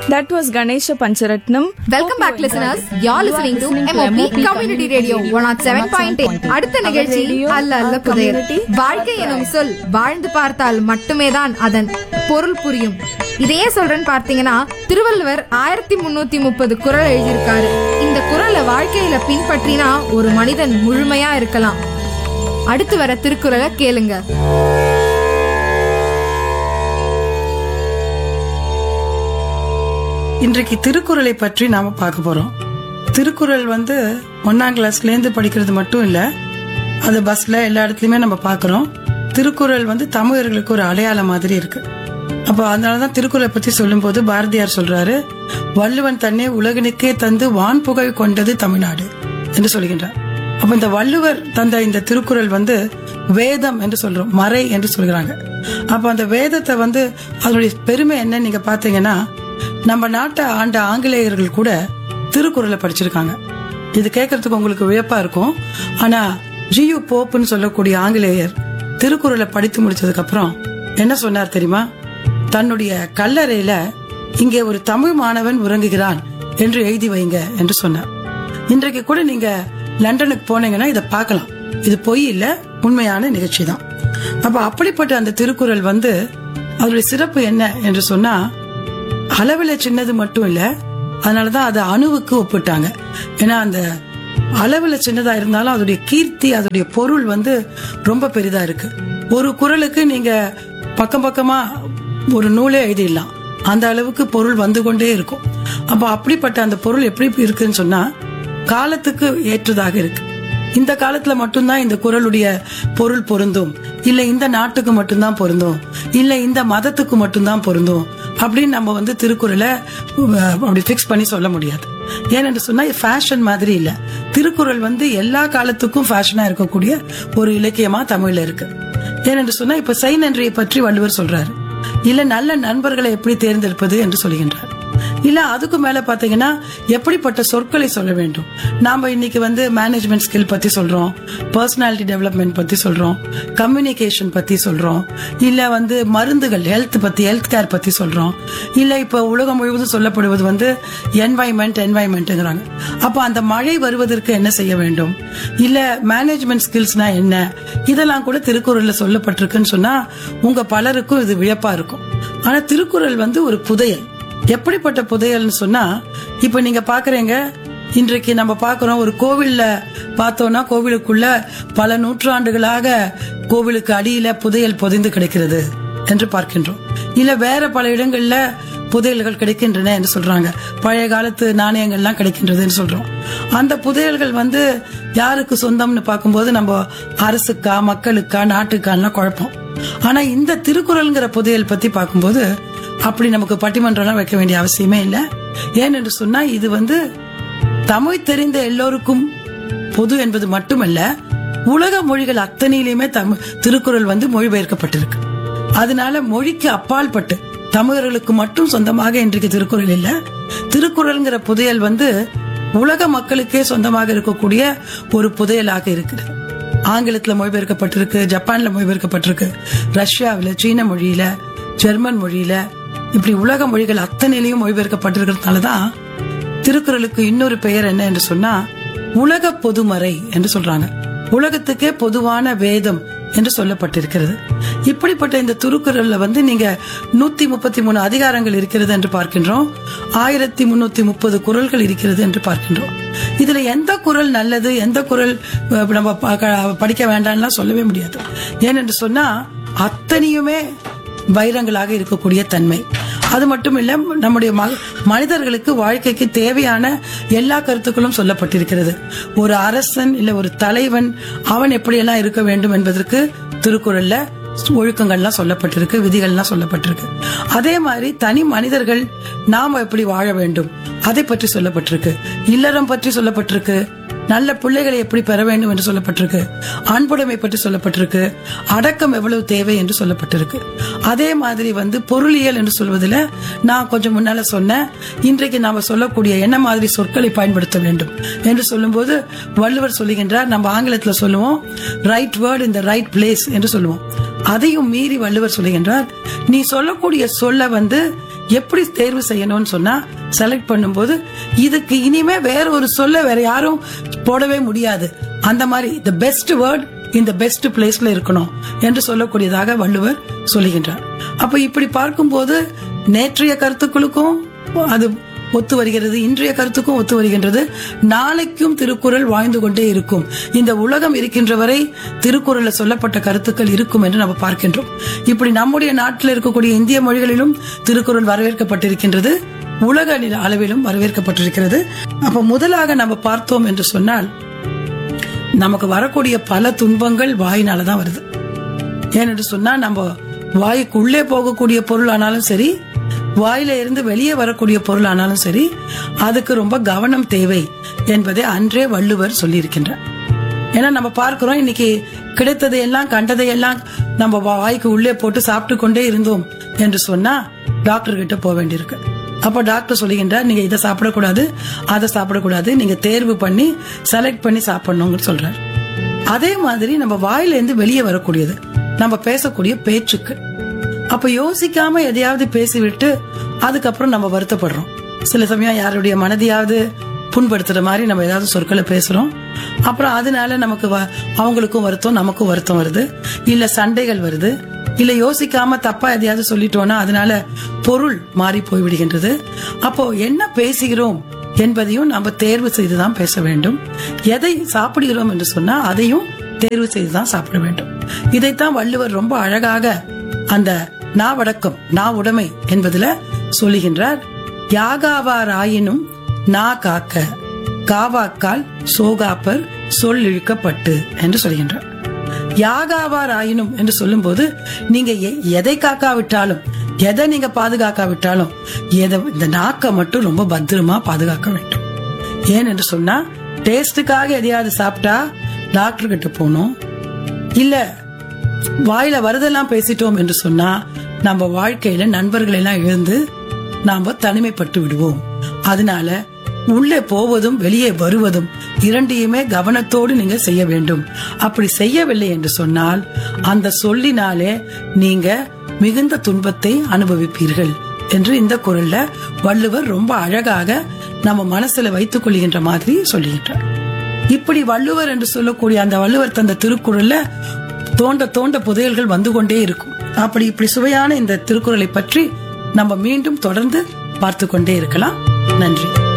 That was Ganesha Pancharatnam. Welcome back listeners you're listening to MOP community radio one nought seven point அடுத்த நிகழ்ச்சி அல்ல அல்ல புதையல் வாழ்க்கை எனும் சொல் வாழ்ந்து பார்த்தால் மட்டுமே தான் அதன் பொருள் புரியும் இதையே சொல்றேன்னு பார்த்தீங்கன்னா திருவள்ளுவர் ஆயிரத்தி முன்னூத்தி முப்பது குறள் எழுதியிருக்காரு இந்த குறளை வாழ்க்கையில பின்பற்றினா ஒரு மனிதன் முழுமையா இருக்கலாம் அடுத்து வர திருக்குறளை கேளுங்க இன்றைக்கு திருக்குறளை பற்றி நாம பார்க்க போறோம் திருக்குறள் வந்து ஒன்னாம் கிளாஸ்ல இருந்து படிக்கிறது மட்டும் இல்ல அது பஸ்ல எல்லா இடத்துலயுமே நம்ம பார்க்கறோம் திருக்குறள் வந்து தமிழர்களுக்கு ஒரு அடையாளம் மாதிரி இருக்கு அப்போ அதனாலதான் திருக்குறளை பத்தி சொல்லும்போது பாரதியார் சொல்றாரு வள்ளுவன் தன்னை உலகனுக்கே தந்து வான் புகழ் கொண்டது தமிழ்நாடு என்று சொல்கின்றார் அப்ப இந்த வள்ளுவர் தந்த இந்த திருக்குறள் வந்து வேதம் என்று சொல்றோம் மறை என்று சொல்கிறாங்க அப்ப அந்த வேதத்தை வந்து அதனுடைய பெருமை என்ன நீங்க பாத்தீங்கன்னா நம்ம நாட்டை ஆண்ட ஆங்கிலேயர்கள் கூட திருக்குறளை படிச்சிருக்காங்க இது கேட்கறதுக்கு உங்களுக்கு வியப்பா இருக்கும் ஆனா ஜியு போப்புன்னு சொல்லக்கூடிய ஆங்கிலேயர் திருக்குறளை படித்து முடிச்சதுக்கு அப்புறம் என்ன சொன்னார் தெரியுமா தன்னுடைய கல்லறையில இங்கே ஒரு தமிழ் மாணவன் உறங்குகிறான் என்று எழுதி வைங்க என்று சொன்னார் இன்றைக்கு கூட நீங்க லண்டனுக்கு போனீங்கன்னா இதை பார்க்கலாம் இது பொய் இல்ல உண்மையான நிகழ்ச்சி தான் அப்ப அப்படிப்பட்ட அந்த திருக்குறள் வந்து அதனுடைய சிறப்பு என்ன என்று சொன்னா அளவுல சின்னது மட்டும் இல்ல அதனாலதான் அதை அணுவுக்கு ஒப்பிட்டாங்க ஏன்னா அந்த அளவுல சின்னதா இருந்தாலும் அதோடைய கீர்த்தி அதோடைய பொருள் வந்து ரொம்ப பெரிதா இருக்கு ஒரு குறளுக்கு நீங்க பக்கம் பக்கமா ஒரு நூலே எழுதிடலாம் அந்த அளவுக்கு பொருள் வந்து கொண்டே இருக்கும் அப்ப அப்படிப்பட்ட அந்த பொருள் எப்படி இருக்குன்னு சொன்னா காலத்துக்கு ஏற்றதாக இருக்கு இந்த காலத்துல மட்டும்தான் இந்த குறளுடைய பொருள் பொருந்தும் இல்ல இந்த நாட்டுக்கு மட்டும்தான் பொருந்தும் இல்ல இந்த மதத்துக்கு மட்டும்தான் பொருந்தும் அப்படின்னு நம்ம வந்து திருக்குறளை அஹ், அப்படி ஃபிக்ஸ் பண்ணி சொல்ல முடியாது ஏனென்று சொன்னா ஃபேஷன் மாதிரி இல்ல திருக்குறள் வந்து எல்லா காலத்துக்கும் ஃபேஷனா இருக்கக்கூடிய ஒரு இலக்கியமா தமிழ்ல இருக்கு ஏனென்று சொன்னா இப்ப செய் நன்றியை பற்றி வள்ளுவர் சொல்றாரு இல்ல நல்ல நண்பர்களை எப்படி தேர்ந்தெடுப்பது என்று சொல்கின்றார் இல்ல அதுக்கு மேல பாத்தீங்கன்னா எப்படிப்பட்ட சொற்களை சொல்ல வேண்டும் நாம இன்னைக்கு வந்து மேனேஜ்மெண்ட் ஸ்கில் பத்தி சொல்றோம் பர்சனாலிட்டி டெவலப்மெண்ட் பத்தி சொல்றோம் கம்யூனிகேஷன் பத்தி சொல்றோம் இல்ல வந்து மருந்துகள் ஹெல்த் பத்தி ஹெல்த் கேர் பத்தி சொல்றோம் இல்ல இப்ப உலகம் முழுவதும் சொல்லப்படுவது வந்து என்வாய்மெண்ட் என்வாய்மெண்ட்ங்கிறாங்க அப்ப அந்த மழை வருவதற்கு என்ன செய்ய வேண்டும் இல்ல மேனேஜ்மெண்ட் ஸ்கில்ஸ்னா என்ன இதெல்லாம் கூட திருக்குறள்ல சொல்லப்பட்டிருக்குன்னு சொன்னா உங்க பலருக்கும் இது வியப்பா இருக்கும் ஆனா திருக்குறள் வந்து ஒரு புதையல் எப்படிப்பட்ட புதையல்னு சொன்னா இப்ப நீங்க பாக்குறீங்க இன்றைக்கு நம்ம பார்க்கிறோம் ஒரு கோவில்ல பார்த்தோம்னா கோவிலுக்குள்ள பல நூற்றாண்டுகளாக கோவிலுக்கு அடியில புதையல் புதைந்து கிடக்கிறது என்று பார்க்கின்றோம் இல்ல வேற பல இடங்கள்ல புதையல்கள் கிடைக்கின்றன என்று சொல்றாங்க பழைய காலத்து நாணயங்கள்லாம் கிடைக்கின்றதுன்னு சொல்றோம் அந்த புதையல்கள் வந்து யாருக்கு சொந்தம்னு பார்க்கும்போது நம்ம அரசுக்கா மக்களுக்கா நாட்டுக்கான்னா குழப்பம் ஆனா இந்த திருக்குறள்ங்கிற புதையல் பத்தி பார்க்கும்போது அப்படி நமக்கு பட்டிமன்றம்லாம் வைக்க வேண்டிய அவசியமே இல்லை ஏனென்று சொன்னா இது வந்து தமிழ் தெரிந்த எல்லோருக்கும் பொது என்பது மட்டுமல்ல உலக மொழிகள் அத்தனையிலுமே தமிழ் திருக்குறள் வந்து மொழிபெயர்க்கப்பட்டிருக்கு அதனால மொழிக்கு அப்பால் பட்டு தமிழர்களுக்கு மட்டும் சொந்தமாக இன்றைக்கு திருக்குறள் இல்ல திருக்குறள்ங்கிற புதையல் வந்து உலக மக்களுக்கே சொந்தமாக இருக்கக்கூடிய ஒரு புதையலாக இருக்கிறது ஆங்கிலத்துல மொழிபெயர்க்கப்பட்டிருக்கு ஜப்பான்ல மொழிபெயர்க்கப்பட்டிருக்கு ரஷ்யாவில சீன மொழியில ஜெர்மன் மொழியில இப்படி உலக மொழிகள் அத்தனையிலையும் மொழிபெயர்க்கப்பட்டிருக்கிறதுனாலதான் திருக்குறளுக்கு இன்னொரு பெயர் என்ன என்று சொன்னா உலக பொதுமறை என்று சொல்றாங்க உலகத்துக்கே பொதுவான வேதம் என்று சொல்லப்பட்டிருக்கிறது இப்படிப்பட்ட இந்த திருக்குறள்ல வந்து நீங்க நூத்தி முப்பத்தி மூணு அதிகாரங்கள் இருக்கிறது என்று பார்க்கின்றோம் ஆயிரத்தி முன்னூத்தி முப்பது குறள்கள் இருக்கிறது என்று பார்க்கின்றோம் இதுல எந்த குறள் நல்லது எந்த குறள் அஹ், நம்ம ப- க- படிக்க வேண்டாம்லாம் சொல்லவே முடியாது ஏனென்று சொன்னா அத்தனையுமே வைரங்களாக இருக்கக்கூடிய தன்மை அது மட்டும் இல்ல நம்முடைய ம- மனிதர்களுக்கு வாழ்க்கைக்கு தேவையான எல்லா கருத்துக்களும் சொல்லப்பட்டிருக்கிறது ஒரு அரசன் இல்ல ஒரு தலைவன் அவன் எப்படியெல்லாம் இருக்க வேண்டும் என்பதற்கு திருக்குறள்ல ஒழுக்கங்கள்லாம் சொல்லப்பட்டிருக்கு விதிகள்லாம் சொல்லப்பட்டிருக்கு அதே மாதிரி தனி மனிதர்கள் நாம எப்படி வாழ வேண்டும் அதை பற்றி சொல்லப்பட்டிருக்கு இல்லறம் பற்றி சொல்லப்பட்டிருக்கு நல்ல பிள்ளைகளை எப்படி பெற வேண்டும் என்று சொல்லப்பட்டிருக்கு அன்புடைமை பற்றி சொல்லப்பட்டிருக்கு அடக்கம் எவ்வளவு தேவை என்று சொல்லப்பட்டிருக்கு அதே மாதிரி வந்து பொருளியல் என்று சொல்வதில் நான் கொஞ்சம் முன்னால சொன்னேன் இன்றைக்கு நாம சொல்லக்கூடிய என்ன மாதிரி சொற்களை பயன்படுத்த வேண்டும் என்று சொல்லும்போது வள்ளுவர் சொல்லுகின்றார் நம்ம ஆங்கிலத்துல சொல்லுவோம் right word in the right place என்று சொல்லுவோம் அதையும் மீறி வள்ளுவர் சொல்லுகின்றார் நீ சொல்லக்கூடிய சொல்ல வந்து எப்படி தேர்வு செய்யணும்னு சொன்னா செலக்ட் பண்ணும்போது இதுக்கு இனிமே வேற ஒரு சொல்ல வேற யாரும் போடவே முடியாது அந்த மாதிரி த பெஸ்ட் வேர்ட் இந்த பெஸ்ட் பிளேஸ்ல இருக்கணும் என்று சொல்லக்கூடியதாக வள்ளுவர் சொல்லுகின்றார் அப்ப இப்படி பார்க்கும்போது நேற்றைய கருத்துக்களுக்கும் அது ஒத்து வருகிறது இன்றைய கருத்துக்கும் ஒத்து வருகின்றது நாளைக்கும் திருக்குறள் வாழ்ந்து கொண்டே இருக்கும் இந்த உலகம் இருக்கின்ற வரை திருக்குறள்ல சொல்லப்பட்ட கருத்துக்கள் இருக்கும் என்று நம்ம பார்க்கின்றோம் இப்படி நம்முடைய நாட்டில் இருக்கக்கூடிய இந்திய மொழிகளிலும் திருக்குறள் வரவேற்கப்பட்டிருக்கின்றது உலக நில- அளவிலும் வரவேற்கப்பட்டிருக்கிறது அப்ப முதலாக நம்ம பார்த்தோம் என்று சொன்னால் நமக்கு வரக்கூடிய பல துன்பங்கள் வாயினால தான் வருது ஏனென்று சொன்னா நம்ம வாய்க்குள்ளே போகக்கூடிய பொருள் ஆனாலும் சரி வாயில இருந்து வெளியே வரக்கூடிய பொருள் ஆனாலும் சரி அதுக்கு ரொம்ப கவனம் தேவை என்பதை அன்றே வள்ளுவர் சொல்லியிருக்கின்றார் ஏன்னா நம்ம பார்க்கிறோம் இன்னைக்கு கிடைத்ததை எல்லாம் கண்டதை எல்லாம் நம்ம வாய்க்கு உள்ளே போட்டு சாப்பிட்டு கொண்டே இருந்தோம் என்று சொன்னா டாக்டர் கிட்ட போக வேண்டியிருக்கு அப்ப டாக்டர் சொல்லுகின்றார் நீங்க இதை சாப்பிடக்கூடாது அதை சாப்பிடக்கூடாது நீங்க தேர்வு பண்ணி செலக்ட் பண்ணி சாப்பிடணும்னு சொல்றாரு அதே மாதிரி நம்ம வாயில இருந்து வெளியே வரக்கூடியது நம்ம பேசக்கூடிய பேச்சுக்கள் அப்ப யோசிக்காம எதையாவது பேசிவிட்டு அதுக்கப்புறம் நம்ம வருத்தப்படுறோம் சில சமயம் யாருடைய மனதையாவது புண்படுத்துற மாதிரி நம்ம ஏதாவது சொற்களை பேசுறோம் அப்புறம் அதனால நமக்கு வ- அவங்களுக்கும் வருத்தம் நமக்கும் வருத்தம் வருது இல்ல சண்டைகள் வருது இல்ல யோசிக்காம தப்பா எதையாவது சொல்லிட்டோம்னா அதனால பொருள் மாறி போய் விடுகின்றது அப்போ என்ன பேசுகிறோம் என்பதையும் நம்ம தேர்வு செய்துதான் பேச வேண்டும் எதை சாப்பிடுகிறோம் என்று சொன்னா அதையும் தேர்வு செய்துதான் சாப்பிட வேண்டும் இதைத்தான் வள்ளுவர் ரொம்ப அழகாக அந்த நாவடக்கம் நா உடைமை என்பதுல சொல்லுகின்றார் யாகாவாராயினும் நா காக்க காவாக்கால் சோகாப்பர் சொல் இழுக்கப்பட்டு என்று சொல்கின்றார் யாகாவார் ஆயினும் என்று சொல்லும்போது நீங்க எ- எதை காக்காவிட்டாலும் எதை நீங்க பாதுகாக்காவிட்டாலும் எதை இந்த நாக்கை மட்டும் ரொம்ப பத்திரமா பாதுகாக்க வேண்டும் ஏன் என்று சொன்னா டேஸ்டுக்காக எதையாவது சாப்பிட்டா டாக்டர் கிட்ட போகணும் இல்ல வாயில வருதெல்லாம் பேசிட்டோம் என்று சொன்னா நம்ம வாழ்க்கையில நண்பர்களை எல்லாம் இழந்து நாம தனிமைப்பட்டு விடுவோம் அதனால உள்ளே போவதும் வெளியே வருவதும் இரண்டையுமே கவனத்தோடு நீங்க செய்ய வேண்டும் அப்படி செய்யவில்லை என்று சொன்னால் அந்த சொல்லினாலே நீங்க மிகுந்த துன்பத்தை அனுபவிப்பீர்கள் என்று இந்த குரல்ல வள்ளுவர் ரொம்ப அழகாக நம்ம மனசுல வைத்துக் கொள்கின்ற மாதிரி சொல்லுகின்றார் இப்படி வள்ளுவர் என்று சொல்லக்கூடிய அந்த வள்ளுவர் தந்த திருக்குறள்ல தோண்ட தோண்ட புதையல்கள் வந்து கொண்டே இருக்கும் அப்படி இப்படி சுவையான இந்த திருக்குறளை பற்றி நம்ம மீண்டும் தொடர்ந்து பார்த்து கொண்டே இருக்கலாம் நன்றி